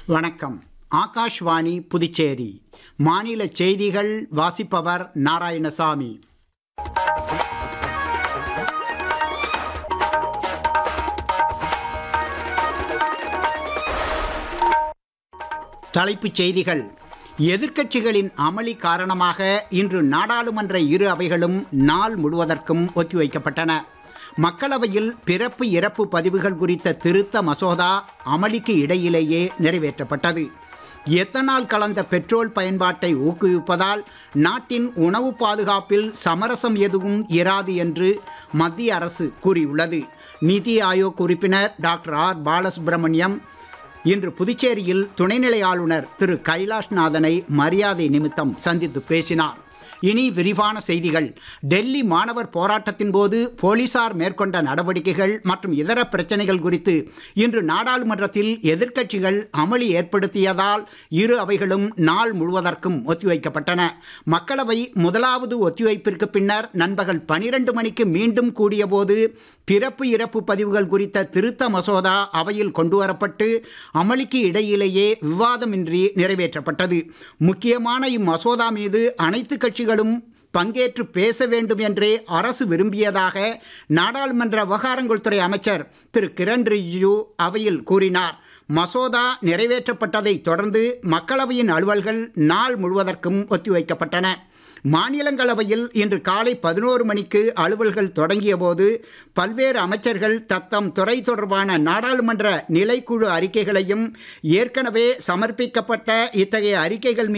வணக்கம் ஆகாஷ்வாணி புதுச்சேரி மாநில செய்திகள் வாசிப்பவர் நாராயணசாமி தலைப்புச் செய்திகள் எதிர்க்கட்சிகளின் அமளி காரணமாக இன்று நாடாளுமன்ற இரு அவைகளும் நாள் முழுவதற்கும் ஒத்திவைக்கப்பட்டன மக்களவையில் பிறப்பு இறப்பு பதிவுகள் குறித்த திருத்த மசோதா அமளிக்கு இடையிலேயே நிறைவேற்றப்பட்டது எத்தனால் கலந்த பெட்ரோல் பயன்பாட்டை ஊக்குவிப்பதால் நாட்டின் உணவு பாதுகாப்பில் சமரசம் எதுவும் இராது என்று மத்திய அரசு கூறியுள்ளது நிதி ஆயோக் உறுப்பினர் டாக்டர் ஆர் பாலசுப்ரமணியம் இன்று புதுச்சேரியில் துணைநிலை ஆளுநர் திரு கைலாஷ்நாதனை மரியாதை நிமித்தம் சந்தித்து பேசினார் இனி விரிவான செய்திகள் டெல்லி மாணவர் போராட்டத்தின் போது போலீசார் மேற்கொண்ட நடவடிக்கைகள் மற்றும் இதர பிரச்சனைகள் குறித்து இன்று நாடாளுமன்றத்தில் எதிர்க்கட்சிகள் அமளி ஏற்படுத்தியதால் இரு அவைகளும் நாள் முழுவதற்கும் ஒத்திவைக்கப்பட்டன மக்களவை முதலாவது ஒத்திவைப்பிற்கு பின்னர் நண்பகல் பனிரெண்டு மணிக்கு மீண்டும் கூடியபோது பிறப்பு இறப்பு பதிவுகள் குறித்த திருத்த மசோதா அவையில் கொண்டுவரப்பட்டு அமளிக்கு இடையிலேயே விவாதமின்றி நிறைவேற்றப்பட்டது முக்கியமான இம்மசோதா மீது அனைத்து கட்சிகளும் பங்கேற்று பேச வேண்டும் என்றே அரசு விரும்பியதாக நாடாளுமன்ற விவகாரங்கள் துறை அமைச்சர் திரு கிரண் ரிஜிஜு அவையில் கூறினார் மசோதா நிறைவேற்றப்பட்டதை தொடர்ந்து மக்களவையின் அலுவல்கள் நாள் முழுவதற்கும் ஒத்திவைக்கப்பட்டன மாநிலங்களவையில் இன்று காலை பதினோரு மணிக்கு அலுவல்கள் தொடங்கிய போது பல்வேறு அமைச்சர்கள் தத்தம் துறை தொடர்பான நாடாளுமன்ற நிலைக்குழு அறிக்கைகளையும் ஏற்கனவே சமர்ப்பிக்கப்பட்ட இத்தகைய அறிக்கைகள்